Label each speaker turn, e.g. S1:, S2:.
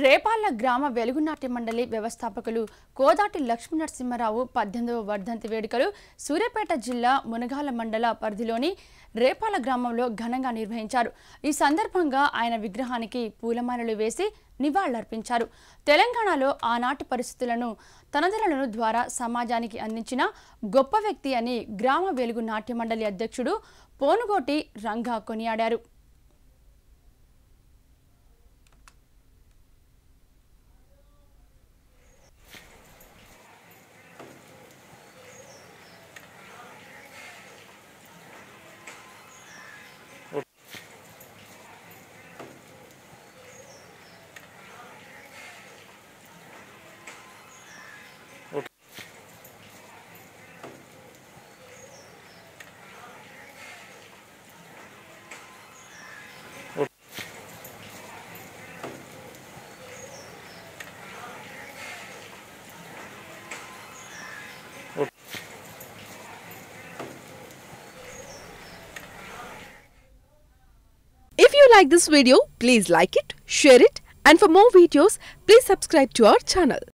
S1: రేపాళ్ల గ్రామ వెలుగునాట్య మండలి వ్యవస్థాపకులు కోదాటి లక్ష్మీ నరసింహారావు పద్దెనిమిదవ వర్ధంతి వేడుకలు సూర్యాపేట జిల్లా మునగాల మండల పరిధిలోని రేపాల గ్రామంలో ఘనంగా నిర్వహించారు ఈ సందర్భంగా ఆయన విగ్రహానికి పూలమాలలు వేసి నివాళులర్పించారు తెలంగాణలో ఆనాటి పరిస్థితులను తనదలను ద్వారా సమాజానికి అందించిన గొప్ప వ్యక్తి అని గ్రామ వెలుగు నాట్య మండలి అధ్యక్షుడు పోనుగోటి రంగా కొనియాడారు
S2: If you like this video, please like it, share it, and for more videos, please subscribe to our channel.